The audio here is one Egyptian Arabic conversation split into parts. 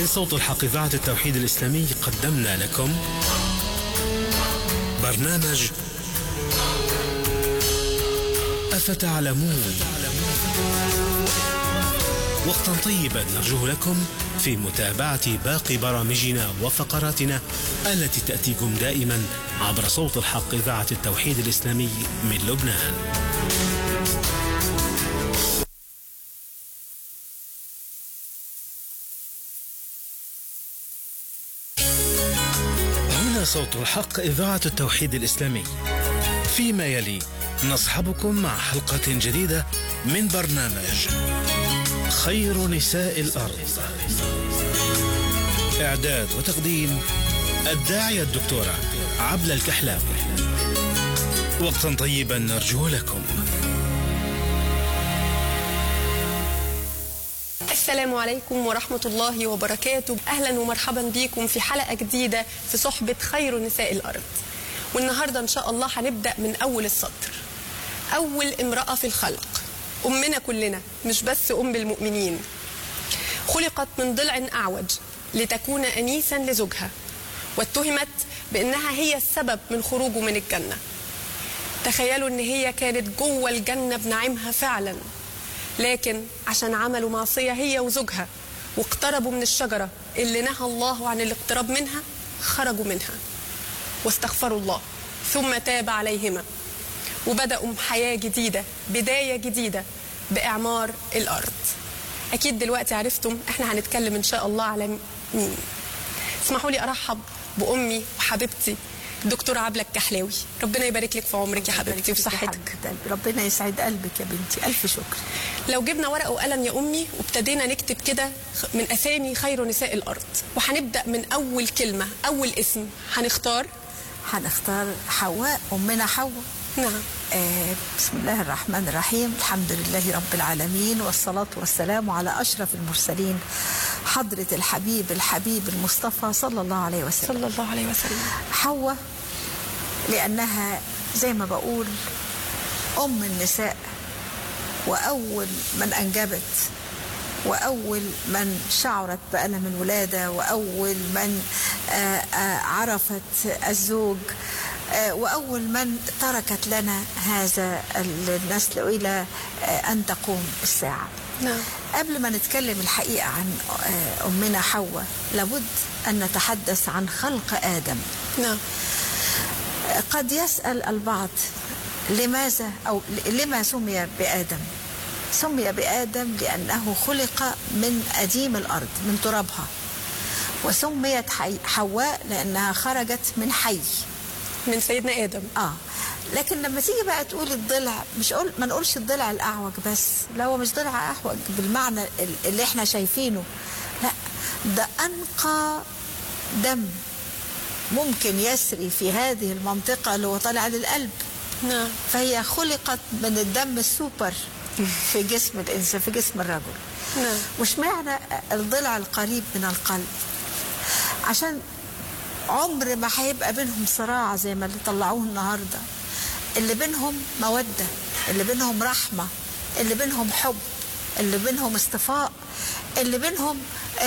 من صوت الحق إذاعة التوحيد الإسلامي قدمنا لكم برنامج أفتعلمون وقتا طيبا نرجوه لكم في متابعة باقي برامجنا وفقراتنا التي تأتيكم دائما عبر صوت الحق إذاعة التوحيد الإسلامي من لبنان هنا صوت الحق إذاعة التوحيد الإسلامي فيما يلي نصحبكم مع حلقة جديدة من برنامج خير نساء الأرض إعداد وتقديم الداعية الدكتورة عبلة الكحلاوي وقتا طيبا نرجو لكم السلام عليكم ورحمة الله وبركاته أهلا ومرحبا بكم في حلقة جديدة في صحبة خير نساء الأرض والنهاردة إن شاء الله هنبدأ من أول السطر أول امرأة في الخلق أمنا كلنا مش بس أم المؤمنين خلقت من ضلع أعوج لتكون أنيسا لزوجها واتهمت بأنها هي السبب من خروجه من الجنة تخيلوا أن هي كانت جوه الجنة بنعيمها فعلا لكن عشان عملوا معصية هي وزوجها واقتربوا من الشجرة اللي نهى الله عن الاقتراب منها خرجوا منها واستغفروا الله ثم تاب عليهما وبدأوا حياة جديدة بداية جديدة بإعمار الأرض أكيد دلوقتي عرفتم إحنا هنتكلم إن شاء الله على مين اسمحوا لي أرحب بأمي وحبيبتي الدكتورة عبلة الكحلاوي ربنا يبارك لك في عمرك يا حبيبتي وفي صحتك ربنا يسعد قلبك يا بنتي ألف شكر لو جبنا ورقة وقلم يا أمي وابتدينا نكتب كده من أسامي خير نساء الأرض وهنبدأ من أول كلمة أول اسم هنختار هنختار حواء أمنا حواء نعم آه بسم الله الرحمن الرحيم الحمد لله رب العالمين والصلاة والسلام على أشرف المرسلين حضرة الحبيب الحبيب المصطفى صلى الله عليه وسلم صلى الله عليه وسلم حواء لأنها زي ما بقول أم النساء وأول من أنجبت وأول من شعرت بألم الولادة وأول من آآ آآ عرفت الزوج وأول من تركت لنا هذا النسل إلى أن تقوم الساعة نعم. قبل ما نتكلم الحقيقة عن أمنا حواء لابد أن نتحدث عن خلق آدم نعم قد يسأل البعض لماذا أو لما سمي بآدم سمي بآدم لأنه خلق من أديم الأرض من ترابها وسميت حواء لأنها خرجت من حي من سيدنا ادم اه لكن لما تيجي بقى تقول الضلع مش قول ما نقولش الضلع الاعوج بس لا هو مش ضلع اعوج بالمعنى اللي احنا شايفينه لا ده انقى دم ممكن يسري في هذه المنطقه اللي هو طالع للقلب نعم فهي خلقت من الدم السوبر في جسم الانسان في جسم الرجل نعم مش معنى الضلع القريب من القلب عشان عمر ما هيبقى بينهم صراع زي ما اللي طلعوه النهارده اللي بينهم موده اللي بينهم رحمه اللي بينهم حب اللي بينهم اصطفاء اللي بينهم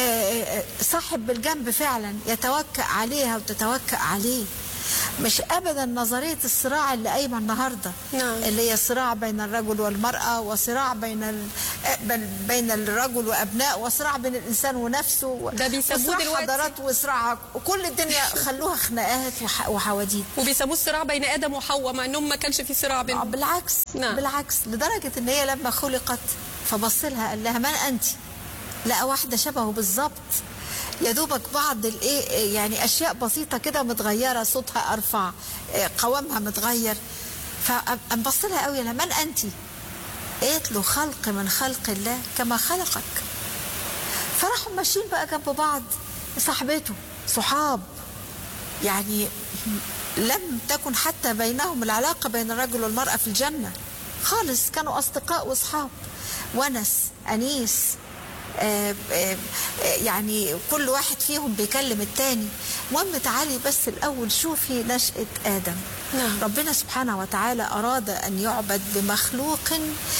صاحب بالجنب فعلا يتوكأ عليها وتتوكأ عليه مش ابدا نظريه الصراع اللي قايمه النهارده نعم. اللي هي صراع بين الرجل والمراه وصراع بين ال... بين الرجل وابناء وصراع بين الانسان ونفسه ده بيسموه وصراع دلوقتي. حضارات وصراع وكل الدنيا خلوها خناقات وح... وحواديت وبيسموه الصراع بين ادم وحواء مع انهم ما كانش في صراع آه، بينهم بالعكس نعم. بالعكس لدرجه ان هي لما خلقت فبص لها قال لها من انت لقى واحده شبهه بالظبط يا دوبك بعض الايه يعني اشياء بسيطه كده متغيره صوتها ارفع إيه، قوامها متغير فانبص لها قوي لها من انت قالت له خلق من خلق الله كما خلقك فراحوا ماشيين بقى جنب بعض صاحبته صحاب يعني لم تكن حتى بينهم العلاقة بين الرجل والمرأة في الجنة خالص كانوا أصدقاء وأصحاب ونس أنيس آه، آه، آه، يعني كل واحد فيهم بيكلم التاني المهم تعالي بس الأول شوفي نشأة آدم نعم. ربنا سبحانه وتعالى أراد أن يعبد بمخلوق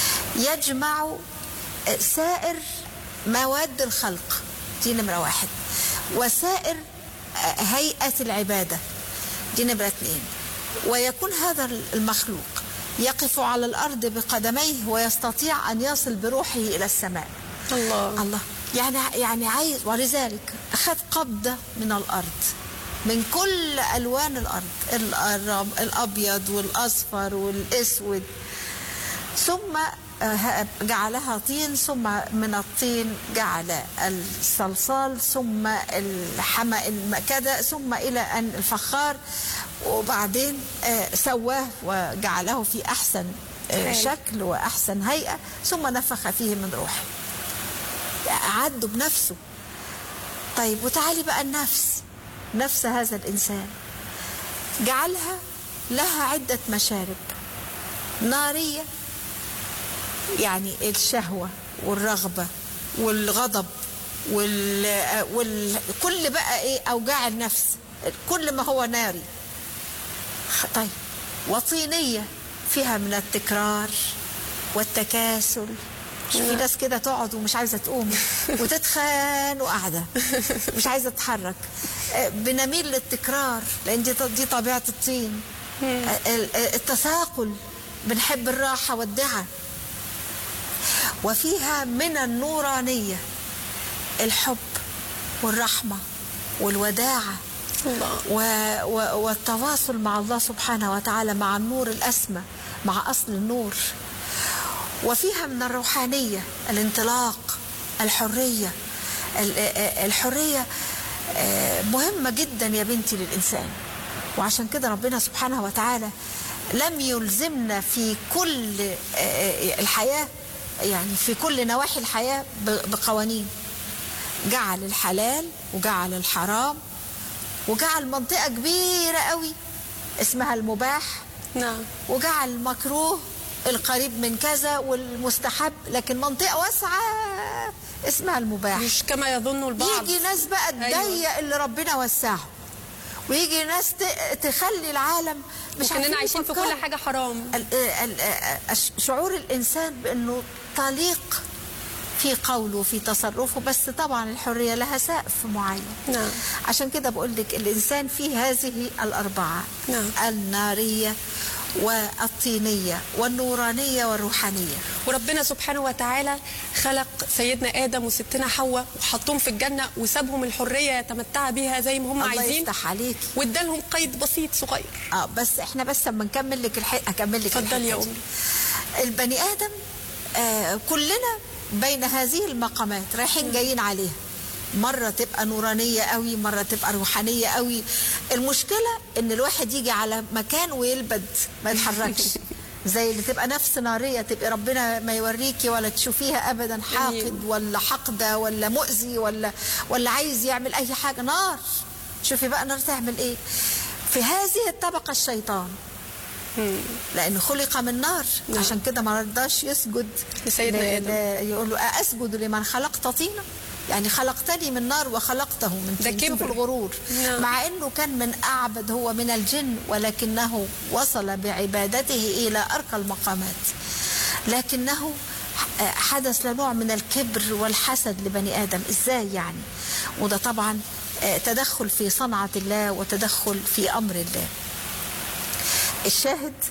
يجمع سائر مواد الخلق دي نمرة واحد وسائر هيئة العبادة دي نمرة اتنين ويكون هذا المخلوق يقف على الأرض بقدميه ويستطيع أن يصل بروحه إلى السماء الله الله يعني يعني عايز ولذلك أخذ قبضة من الأرض من كل ألوان الأرض الأرب- الأبيض والأصفر والأسود ثم آه، جعلها طين ثم من الطين جعل الصلصال ثم الحمى الم- كذا ثم إلى أن الفخار وبعدين آه، سواه وجعله في أحسن آه، حلو. شكل وأحسن هيئة ثم نفخ فيه من روحه عدوا بنفسه طيب وتعالي بقى النفس نفس هذا الإنسان جعلها لها عدة مشارب نارية يعني الشهوة والرغبة والغضب وال... وال... كل بقى ايه اوجاع النفس كل ما هو ناري طيب وطينية فيها من التكرار والتكاسل مش في ناس كده تقعد ومش عايزه تقوم وتتخان وقاعده مش عايزه تتحرك آه، بنميل للتكرار لان دي دي طبيعه الطين آه، ال- آه، التثاقل بنحب الراحه والدعه وفيها من النورانيه الحب والرحمه والوداعه الله و و والتواصل مع الله سبحانه وتعالى مع النور الأسمى مع أصل النور وفيها من الروحانية الانطلاق الحرية ال- آه، الحرية آه، مهمة جدا يا بنتي للإنسان وعشان كده ربنا سبحانه وتعالى لم يلزمنا في كل آه، آه، الحياة يعني في كل نواحي الحياة ب- بقوانين جعل الحلال وجعل الحرام وجعل منطقة كبيرة قوي اسمها المباح نعم وجعل المكروه القريب من كذا والمستحب لكن منطقة واسعة اسمها المباح مش كما يظن البعض يجي ناس بقى أيوة. تضيق اللي ربنا وسعه ويجي ناس ت- تخلي العالم مش وكاننا عارفين عايشين في يفكروا. كل حاجه حرام ال- ال- الش- شعور الإنسان بأنه طليق في قوله وفي تصرفه بس طبعا الحرية لها سقف معين نعم. عشان كده بقول لك الإنسان فيه هذه الأربعة نعم. النارية والطينية والنورانية والروحانية وربنا سبحانه وتعالى خلق سيدنا ادم وستنا حواء وحطهم في الجنه وسابهم الحريه يتمتعوا بيها زي ما هم الله عايزين يفتح عليك وادالهم قيد بسيط صغير اه بس احنا بس لما نكمل لك الحق اكمل لك اتفضلي يا الحتة دي. أمي. البني ادم آه كلنا بين هذه المقامات رايحين جايين عليها مرة تبقى نورانية قوي مرة تبقى روحانية قوي المشكلة ان الواحد يجي على مكان ويلبد ما يتحركش زي اللي تبقى نفس نارية تبقى ربنا ما يوريكي ولا تشوفيها ابدا حاقد ولا حقدة ولا مؤذي ولا ولا عايز يعمل اي حاجة نار شوفي بقى نار تعمل ايه في هذه الطبقة الشيطان لأنه خلق من نار نعم. عشان كده ما رضاش يسجد لسيدنا ل- آدم. ل- يقول له أسجد لمن خلقت طينا يعني خلقتني من نار وخلقته من ده طين شوف كبر. الغرور نعم. مع أنه كان من أعبد هو من الجن ولكنه وصل بعبادته إلى أرقى المقامات لكنه ح- حدث له نوع من الكبر والحسد لبني آدم إزاي يعني وده طبعا آه، تدخل في صنعة الله وتدخل في أمر الله الشاهد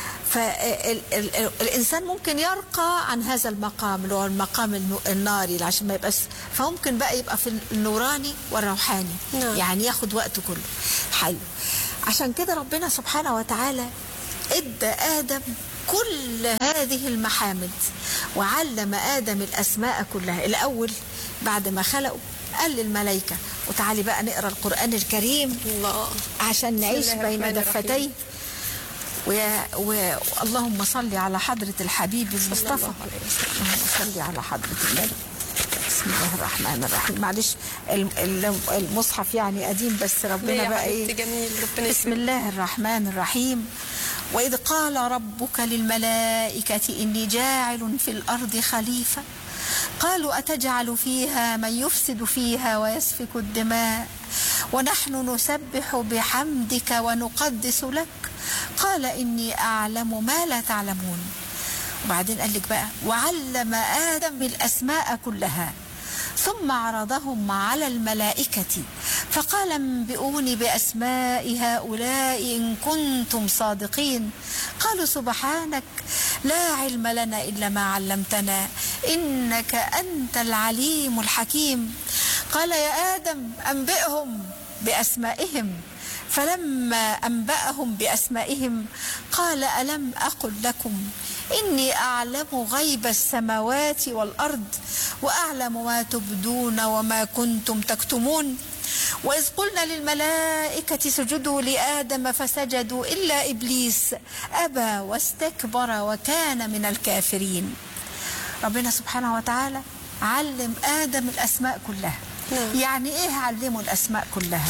فالإنسان ممكن يرقى عن هذا المقام اللي هو المقام النو- الناري عشان ما يبقاش فممكن بقى يبقى في النوراني والروحاني نعم. يعني ياخد وقته كله حلو عشان كده ربنا سبحانه وتعالى ادى آدم كل هذه المحامد وعلم آدم الأسماء كلها الأول بعد ما خلقه قال للملائكة وتعالي بقى نقرأ القرآن الكريم الله عشان بسم نعيش الله بين الرحمن الرحيم. دفتيه ويا و... اللهم صل على حضرة الحبيب المصطفى الله عليه وسلم. اللهم صل على حضرة النبي بسم الله الرحمن الرحيم معلش الم- الم- المصحف يعني قديم بس ليه ربنا يا بقى حبيبتي ايه جميل ربنا بسم يسلمك الله الرحمن الرحيم وإذ قال ربك للملائكة إني جاعل في الأرض خليفة قالوا أتجعل فيها من يفسد فيها ويسفك الدماء ونحن نسبح بحمدك ونقدس لك قال إني أعلم ما لا تعلمون وبعدين قال لك بقى وعلم آدم الأسماء كلها ثم عرضهم على الملائكة فقال انبئوني بأسماء هؤلاء إن كنتم صادقين قالوا سبحانك لا علم لنا إلا ما علمتنا إنك أنت العليم الحكيم قال يا آدم أنبئهم بأسمائهم فلما أنبأهم بأسمائهم قال ألم أقل لكم إني أعلم غيب السماوات والأرض وأعلم ما تبدون وما كنتم تكتمون وإذ قلنا للملائكة سجدوا لآدم فسجدوا إلا إبليس أبى واستكبر وكان من الكافرين ربنا سبحانه وتعالى علم آدم الأسماء كلها نعم. يعني إيه علمه الأسماء كلها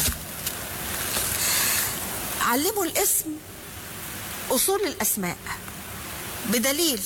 علموا الاسم أصول الأسماء بدليل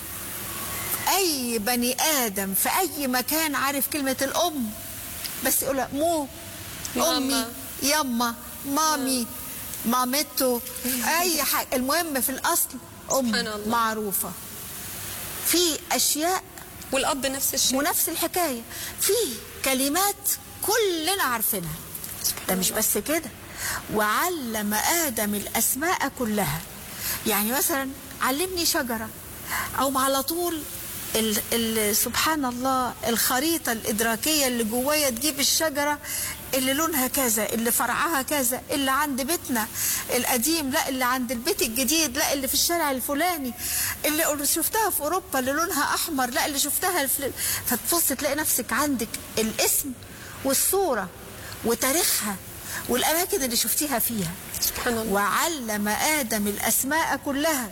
أي بني آدم في أي مكان عارف كلمة الأم بس يقول مو ماما. أمي يما مامي مامته أي حاجة المهم في الأصل أم سبحان الله. معروفة في أشياء والاب نفس الشيء ونفس الحكاية في كلمات كلنا عارفينها ده مش بس كده وعلم آدم الأسماء كلها يعني مثلا علمني شجرة أو على طول ال ال سبحان الله الخريطة الإدراكية اللي جوايا تجيب الشجرة اللي لونها كذا اللي فرعها كذا اللي عند بيتنا القديم لا اللي عند البيت الجديد لا اللي في الشارع الفلاني اللي شفتها في أوروبا اللي لونها أحمر لا اللي شفتها في فتبص تلاقي نفسك عندك الاسم والصورة وتاريخها والأماكن اللي شفتيها فيها سبحان الله وعلم آدم الأسماء كلها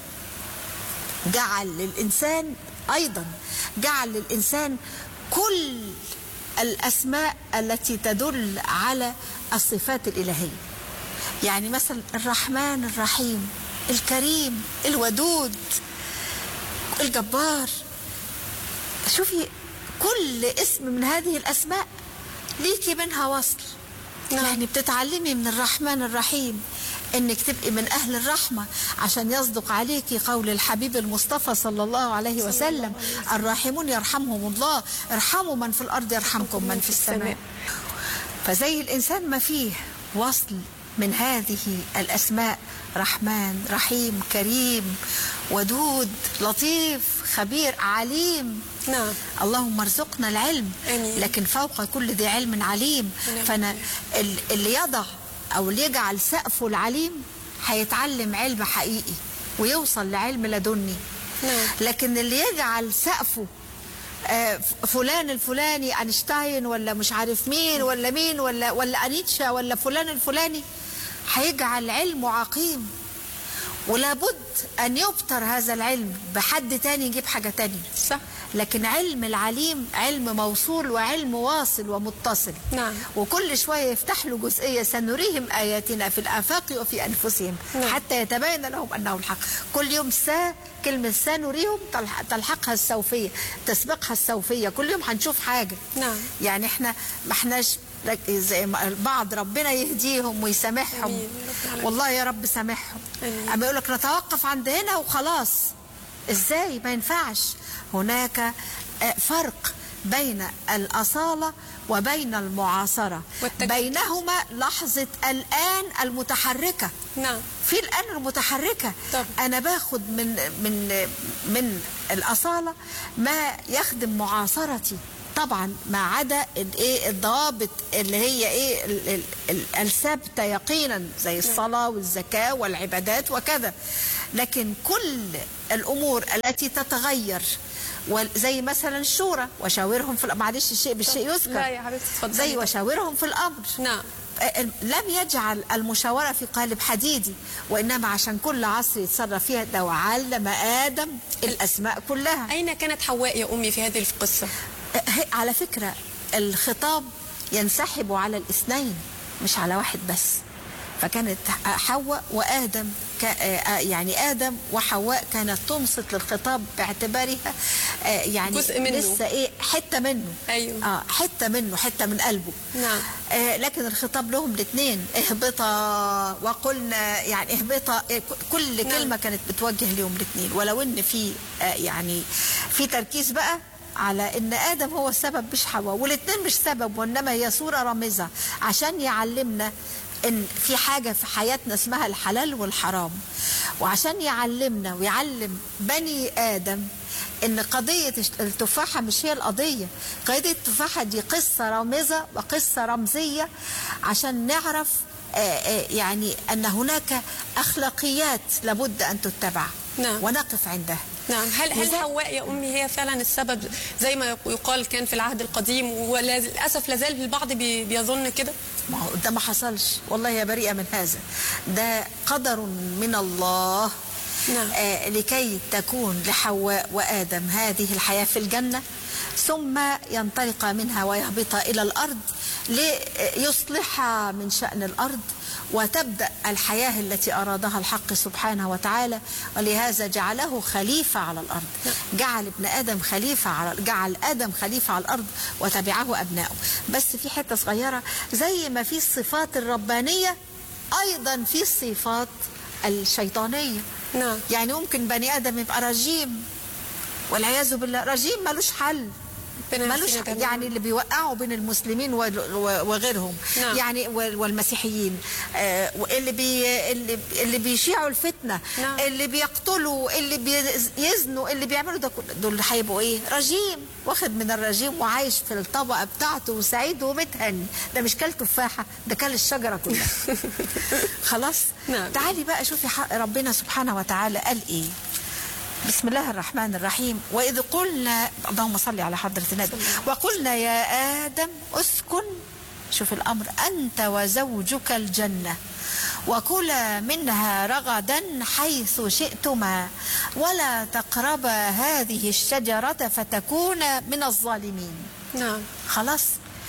جعل للإنسان أيضا جعل للإنسان كل الأسماء التي تدل على الصفات الإلهية يعني مثلا الرحمن الرحيم الكريم الودود الجبار شوفي كل اسم من هذه الأسماء ليكي منها وصل نعم. يعني بتتعلمي من الرحمن الرحيم انك تبقي من اهل الرحمه عشان يصدق عليك قول الحبيب المصطفى صلى الله عليه وسلم الراحمون يرحمهم الله ارحموا من في الارض يرحمكم من في السماء فزي الانسان ما فيه وصل من هذه الاسماء رحمن رحيم كريم ودود لطيف خبير عليم نعم اللهم ارزقنا العلم آمين. لكن فوق كل ذي علم عليم نعم. فانا ال- اللي يضع او اللي يجعل سقفه العليم هيتعلم علم حقيقي ويوصل لعلم لدني نعم. لكن اللي يجعل سقفه آه، ف- فلان الفلاني اينشتاين ولا مش عارف مين ولا مين ولا ولا انيتشا ولا فلان الفلاني هيجعل علمه عقيم ولابد ان يبتر هذا العلم بحد تاني يجيب حاجه تانية صح لكن علم العليم علم موصول وعلم واصل ومتصل نعم. وكل شوية يفتح له جزئية سنريهم آياتنا في الآفاق وفي أنفسهم نعم. حتى يتبين لهم أنه الحق كل يوم سا كلمة سنريهم تلح- تلحقها السوفية تسبقها السوفية كل يوم هنشوف حاجة نعم. يعني احنا ما احناش لك- زي ما البعض ربنا يهديهم ويسامحهم آمين يا رب العالمين. والله يا رب سامحهم آمين. اما يقول لك نتوقف عند هنا وخلاص ازاي ما ينفعش هناك آه، فرق بين الأصالة وبين المعاصرة والتك- بينهما لحظة الآن المتحركة نعم في الآن المتحركة طب. أنا باخد من من من الأصالة ما يخدم معاصرتي طبعا ما عدا الايه الضوابط اللي هي ايه ال- ال- ال- الثابته يقينا زي الصلاه والزكاه والعبادات وكذا لكن كل الامور التي تتغير وال- زي مثلا الشورى وشاورهم في الأ- معلش الشيء بالشيء يذكر لا يا حبيبتي اتفضلي زي وشاورهم في الامر نعم لم يجعل المشاورة في قالب حديدي وإنما عشان كل عصر يتصرف فيها ده وعلم آدم الأسماء كلها أين كانت حواء يا أمي في هذه القصة؟ هي- على فكرة الخطاب ينسحب على الاثنين مش على واحد بس فكانت حواء وآدم ك- آه، يعني آدم وحواء كانت تنصت للخطاب باعتبارها آه، يعني جزء منه. لسه إيه حتة منه أيوه. اه حتة منه حتة من قلبه نعم. آه لكن الخطاب لهم الاثنين اهبطا وقلنا يعني اهبطا آه، ك- كل نعم. كلمة كانت بتوجه لهم الاثنين ولو ان في آه يعني في تركيز بقى على ان ادم هو السبب مش حواء والاثنين مش سبب وانما هي صوره رامزه عشان يعلمنا ان في حاجه في حياتنا اسمها الحلال والحرام وعشان يعلمنا ويعلم بني ادم ان قضيه التفاحه مش هي القضيه قضيه التفاحه دي قصه رامزه وقصه رمزيه عشان نعرف آه، آه، يعني ان هناك اخلاقيات لابد ان تتبع نعم. ونقف عندها نعم هل هل لذا- حواء يا امي هي فعلا السبب زي ما يقال كان في العهد القديم وللاسف لازال البعض بي- بيظن كده ما هو ده ما حصلش والله يا بريئة من هذا ده قدر من الله نعم. آه لكي تكون لحواء وآدم هذه الحياة في الجنة ثم ينطلق منها ويهبط إلى الأرض ليصلح من شأن الأرض وتبدأ الحياة التي أرادها الحق سبحانه وتعالى ولهذا جعله خليفة على الأرض جعل ابن آدم خليفة على جعل آدم خليفة على الأرض وتبعه أبنائه بس في حتة صغيرة زي ما في الصفات الربانية أيضا في الصفات الشيطانية نعم. يعني ممكن بني آدم يبقى رجيم والعياذ بالله رجيم ملوش حل ربنا ملوش يعافينا جميعاً. يعني اللي بيوقعوا بين المسلمين وال- و- وغيرهم نعم. يعني وال- والمسيحيين آه، اللي بي اللي اللي بيشيعوا الفتنه نعم. اللي بيقتلوا اللي بيزنوا اللي بيعملوا ده كله دول هيبقوا ايه رجيم واخد من الرجيم وعايش في الطبقه بتاعته وسعيد ومتهني ده مش كل تفاحه ده كل الشجره كلها خلاص نعم. تعالي بقى شوفي حق ربنا سبحانه وتعالى قال ايه بسم الله الرحمن الرحيم وإذ قلنا اللهم صل على حضرة النبي وقلنا يا آدم اسكن شوف الأمر أنت وزوجك الجنة وكلا منها رغدا حيث شئتما ولا تقربا هذه الشجرة فتكونا من الظالمين نعم خلاص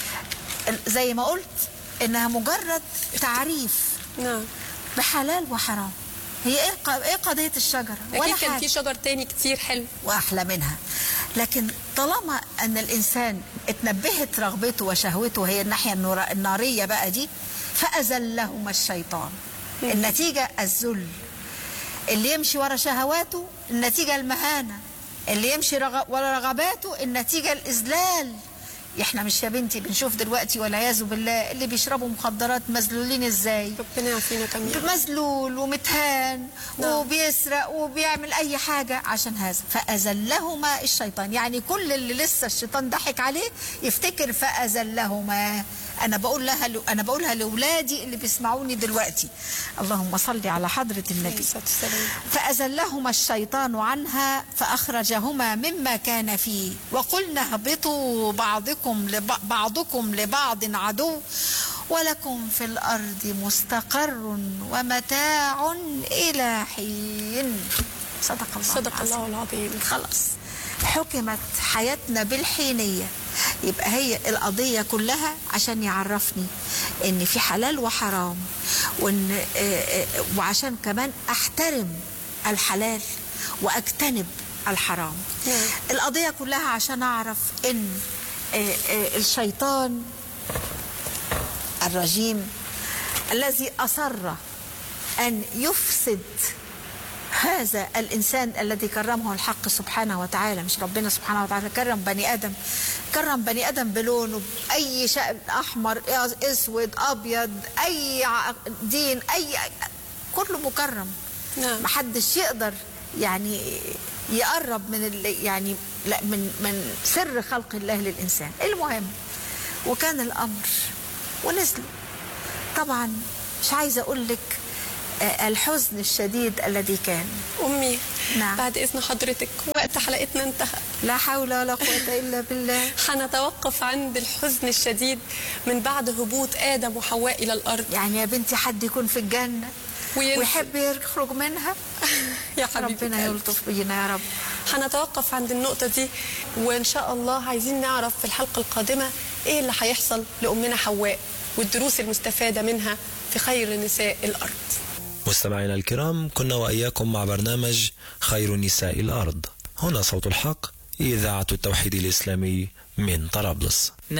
زي ما قلت إنها مجرد تعريف نعم بحلال وحرام هي ايه ق- ايه قضيه الشجره اكيد كان حاجة. في شجر تاني كتير حلو واحلى منها لكن طالما ان الانسان اتنبهت رغبته وشهوته هي الناحيه النور- الناريه بقى دي فازلهما الشيطان النتيجه الذل اللي يمشي ورا شهواته النتيجه المهانه اللي يمشي رغ... ورا رغباته النتيجه الاذلال احنا مش يا بنتي بنشوف دلوقتي والعياذ بالله اللي بيشربوا مخدرات مذلولين ازاي ربنا يعافينا جميعا مذلول ومتهان نعم. وبيسرق وبيعمل اي حاجه عشان هذا فازلهما الشيطان يعني كل اللي لسه الشيطان ضحك عليه يفتكر فازلهما انا بقول لها انا بقولها لاولادي اللي بيسمعوني دلوقتي اللهم صل على حضره عليه النبي الصلاة والسلام. فأزلهما الشيطان عنها فأخرجهما مما كان فيه وقلنا اهبطوا بعضكم لب... بعضكم لبعض عدو ولكم في الأرض مستقر ومتاع إلى حين صدق الله صدق العظيم. الله العظيم خلاص حكمت حياتنا بالحينية يبقى هي القضية كلها عشان يعرفني ان في حلال وحرام وان آه، آه، وعشان كمان احترم الحلال واجتنب الحرام نعم. القضية كلها عشان اعرف ان آه، آه، الشيطان الرجيم الذي اصر ان يفسد هذا الإنسان الذي كرمه الحق سبحانه وتعالى مش ربنا سبحانه وتعالى كرم بني آدم كرم بني آدم بلونه بأي شكل أحمر أسود أبيض أي ع- دين أي كله مكرم نعم. محدش يقدر يعني يقرب من ال- يعني لا من من سر خلق الله للإنسان المهم وكان الأمر ونزلوا طبعا مش عايزة أقول لك آه، الحزن الشديد الذي كان امي نعم. بعد اذن حضرتك وقت حلقتنا انتهى لا حول ولا قوة إلا بالله هنتوقف عند الحزن الشديد من بعد هبوط ادم وحواء الى الارض يعني يا بنتي حد يكون في الجنة وينسى. ويحب يخرج منها يا حبيبتي ربنا يلطف بينا يا رب هنتوقف عند النقطة دي وإن شاء الله عايزين نعرف في الحلقة القادمة إيه اللي هيحصل لأمنا حواء والدروس المستفادة منها في خير نساء الأرض مستمعينا الكرام كنا وإياكم مع برنامج خير نساء الأرض هنا صوت الحق إذاعة التوحيد الإسلامي من طرابلس